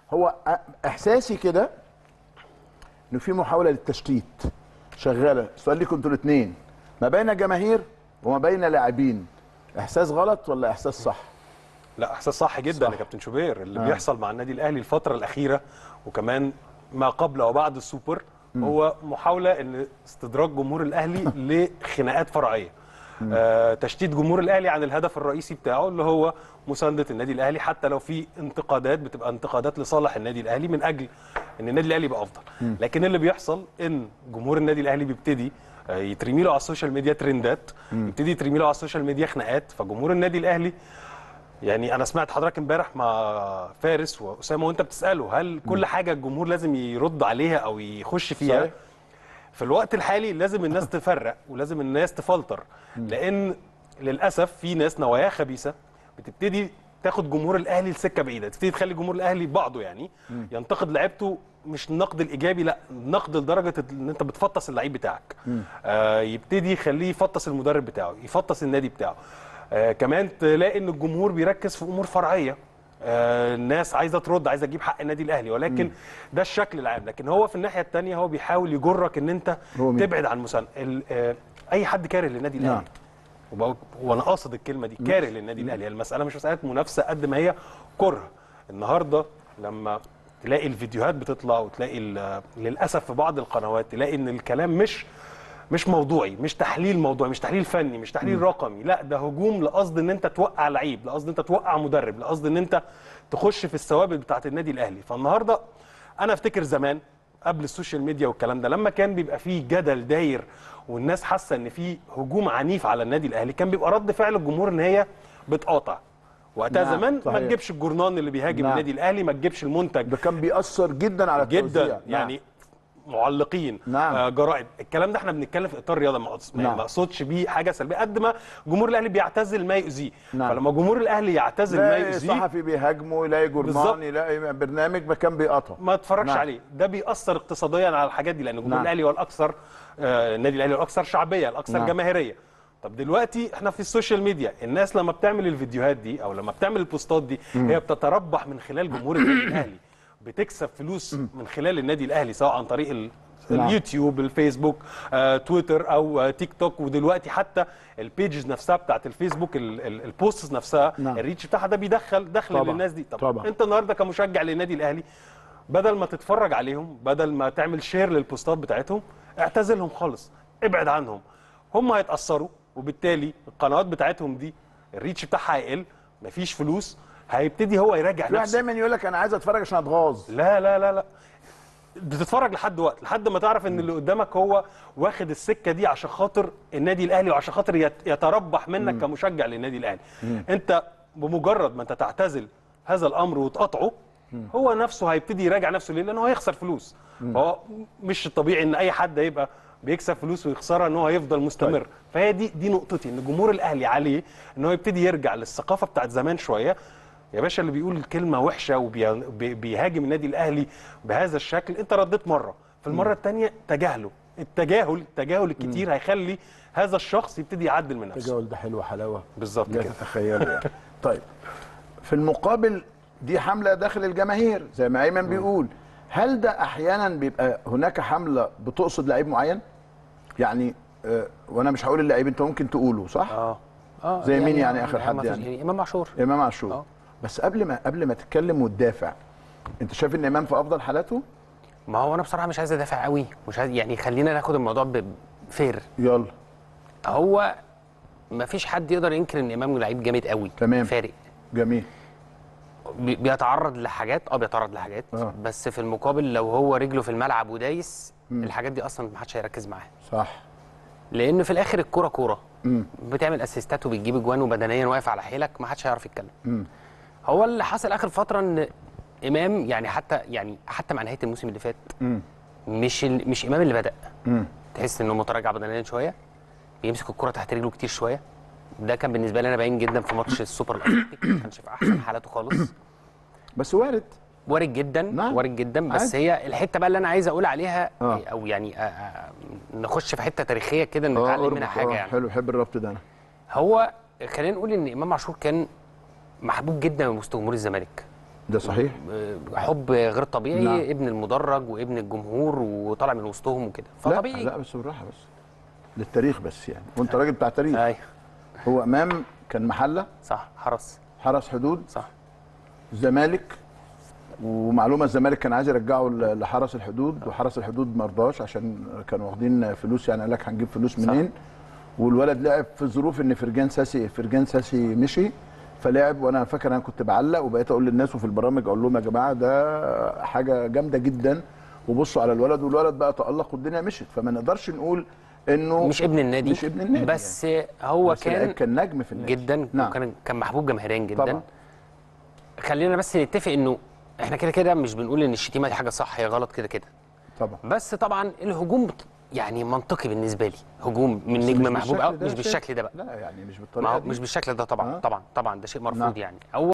هو أ- احساسي كده انه في محاوله للتشتيت شغاله السؤال ليكم انتوا الاثنين ما بين جماهير وما بين لاعبين احساس غلط ولا احساس صح لا احساس صح جدا صح. يا كابتن شوبير اللي آه. آه. بيحصل مع النادي الاهلي الفتره الاخيره وكمان ما قبل وبعد السوبر هو محاوله ان استدراج جمهور الاهلي لخناقات فرعيه آه تشتيت جمهور الاهلي عن الهدف الرئيسي بتاعه اللي هو مسانده النادي الاهلي حتى لو في انتقادات بتبقى انتقادات لصالح النادي الاهلي من اجل ان النادي الاهلي يبقى افضل لكن اللي بيحصل ان جمهور النادي الاهلي بيبتدي آه، يترمي له على السوشيال ميديا ترندات يبتدي يترمي له على السوشيال ميديا خناقات فجمهور النادي الاهلي يعني انا سمعت حضرتك امبارح مع فارس واسامه وانت بتساله هل كل حاجه الجمهور لازم يرد عليها او يخش فيها صحيح. في الوقت الحالي لازم الناس تفرق ولازم الناس تفلتر لان للاسف في ناس نوايا خبيثه بتبتدي تاخد جمهور الاهلي لسكه بعيده تبتدي تخلي جمهور الاهلي بعضه يعني ينتقد لعيبته مش النقد الايجابي لا النقد لدرجه ان انت بتفطس اللعيب بتاعك آه يبتدي يخليه يفطس المدرب بتاعه يفطس النادي بتاعه آه كمان تلاقي ان الجمهور بيركز في امور فرعيه آه الناس عايزه ترد عايزه تجيب حق النادي الاهلي ولكن ده الشكل العام لكن هو في الناحيه الثانيه هو بيحاول يجرك ان انت هو مين؟ تبعد عن مساند ال- آه اي حد كاره للنادي نعم. الاهلي وبقول- وانا قاصد الكلمه دي كاره للنادي الاهلي المساله مش مساله منافسه قد ما هي كره النهارده لما تلاقي الفيديوهات بتطلع وتلاقي ال- للاسف في بعض القنوات تلاقي ان الكلام مش مش موضوعي مش تحليل موضوعي مش تحليل فني مش تحليل رقمي لا ده هجوم لقصد ان انت توقع لعيب لقصد ان انت توقع مدرب لقصد ان انت تخش في الثوابت بتاعت النادي الاهلي فالنهارده انا افتكر زمان قبل السوشيال ميديا والكلام ده لما كان بيبقى فيه جدل داير والناس حاسه ان في هجوم عنيف على النادي الاهلي كان بيبقى رد فعل الجمهور ان هي بتقاطع وقتها نعم، زمان ما صحيح. تجيبش الجورنان اللي بيهاجم نعم. النادي الاهلي ما تجيبش المنتج ده كان بيأثر جدا على التوزيع جدا يعني معلقين نعم. آه جرائد الكلام ده احنا بنتكلم في اطار رياضه ما أقص- ما نعم. ما اقصدش بيه حاجه سلبيه قد ما جمهور الاهلي بيعتزل ما يؤذيه نعم. فلما جمهور الاهلي يعتزل ما يلاقي يؤذيه صحفي بيهاجمه يلاقي بالظبط. جورنان يلاقي برنامج ما كان بيقطع ما اتفرجش نعم. عليه ده بيأثر اقتصاديا على الحاجات دي لان جمهور نعم. الاهلي هو الاكثر آه، النادي الاهلي هو الاكثر شعبيه الاكثر نعم. جماهيريه طب دلوقتي احنا في السوشيال ميديا الناس لما بتعمل الفيديوهات دي او لما بتعمل البوستات دي هي بتتربح من خلال جمهور النادي الاهلي بتكسب فلوس من خلال النادي الاهلي سواء عن طريق ال... نعم. اليوتيوب الفيسبوك آه، تويتر او آه، تيك توك ودلوقتي حتى البيجز نفسها بتاعت الفيسبوك ال- ال- البوستس نفسها نعم. الريتش بتاعها ده بيدخل دخل طبعاً. للناس دي طب طبعاً. انت النهارده كمشجع للنادي الاهلي بدل ما تتفرج عليهم بدل ما تعمل شير للبوستات بتاعتهم اعتزلهم خالص ابعد عنهم هم هيتاثروا وبالتالي القنوات بتاعتهم دي الريتش بتاعها هيقل مفيش فلوس هيبتدي هو يراجع في واحد نفسه دايما يقول لك انا عايز اتفرج عشان اتغاظ لا لا لا لا بتتفرج لحد وقت لحد ما تعرف ان اللي قدامك هو واخد السكه دي عشان خاطر النادي الاهلي وعشان خاطر يت- يتربح منك كمشجع للنادي الاهلي انت بمجرد ما انت تعتزل هذا الامر وتقاطعه هو نفسه هيبتدي يراجع نفسه ليه لانه هيخسر فلوس هو مش الطبيعي ان اي حد يبقى بيكسب فلوس ويخسرها ان هو يفضل مستمر فهي دي دي نقطتي ان جمهور الاهلي عليه ان هو يبتدي يرجع للثقافه بتاعت زمان شويه يا باشا اللي بيقول كلمه وحشه وبيهاجم النادي الاهلي بهذا الشكل انت رديت مره في المره الثانيه تجاهله التجاهل التجاهل الكتير هيخلي هذا الشخص يبتدي يعدل من نفسه التجاوز ده حلوه حلاوه بالظبط لا كده تتخيلوا يعني طيب في المقابل دي حمله داخل الجماهير زي ما ايمن بيقول هل ده احيانا بيبقى هناك حمله بتقصد لعيب معين يعني آه وانا مش هقول اللعيب انت ممكن تقوله صح اه اه زي مين يعني آخر حد ما فيش- يعني؟ امام عاشور امام عاشور آه. بس قبل ما قبل ما تتكلم وتدافع انت شايف ان امام في افضل حالاته ما هو انا بصراحه مش عايز ادافع قوي مش عايز يعني خلينا ناخد الموضوع بفير يلا هو ما فيش حد يقدر ينكر ان امام لعيب جامد قوي تمام. فارق جميل بي- بيتعرض لحاجات اه بيتعرض لحاجات آه. بس في المقابل لو هو رجله في الملعب ودايس الحاجات دي اصلا ما حدش هيركز معاها صح لان في الاخر الكوره كوره مم. بتعمل اسيستات وبتجيب اجوان وبدنيا واقف على حيلك ما حدش هيعرف يتكلم مم. هو اللي حصل اخر فتره ان امام يعني حتى يعني حتى مع نهايه الموسم اللي فات مم. مش ال... مش امام اللي بدا مم. تحس انه متراجع بدنيا شويه بيمسك الكره تحت رجله كتير شويه ده كان بالنسبه لي انا باين جدا في ماتش السوبر الافريقي ما كانش في احسن حالاته خالص بس وارد وارد جدا نعم. وارد جدا بس عادي. هي الحته بقى اللي انا عايز اقول عليها آه. او يعني آه، آه، نخش في حته تاريخيه كده اه نتعلم اربط. منها حاجه آه، يعني حلو حب الربط ده انا هو خلينا نقول ان امام عاشور كان محبوب جدا من وسط جمهور الزمالك ده صحيح آه، حب غير طبيعي نعم. ابن المدرج وابن الجمهور وطالع من وسطهم وكده لا فطبيعي لا بس بالراحه بس للتاريخ بس يعني وانت راجل بتاع تاريخ ايوه هو امام كان محله صح حرس حرس حدود صح زمالك ومعلومه الزمالك كان عايز يرجعه ل- لحرس الحدود وحرس الحدود ما رضاش عشان كانوا واخدين فلوس يعني قال لك هنجيب فلوس صح. منين والولد لعب في ظروف ان فرجان ساسي فرجان ساسي مشي فلعب وانا فاكر انا كنت بعلق وبقيت اقول للناس وفي البرامج اقول لهم يا جماعه ده حاجه جامده جدا وبصوا على الولد والولد بقى تالق والدنيا مشت فما نقدرش نقول انه مش ابن النادي مش ابن النادي بس هو بس لعيب كان كان نجم في النادي جدا نعم وكان كان محبوب جماهيريا جدا طبعا. خلينا بس نتفق انه احنا كده كده مش بنقول ان الشتيمه دي حاجه صح هي غلط كده كده طبعا بس طبعا الهجوم بت- يعني منطقي بالنسبه لي هجوم من بس نجم مش محبوب بالشكل او ده مش شيء- بالشكل ده بقى لا يعني مش ما بالطريقه هو دي مش بالشكل ده طبعا آه. طبعا طبعا ده شيء مرفوض نعم. يعني او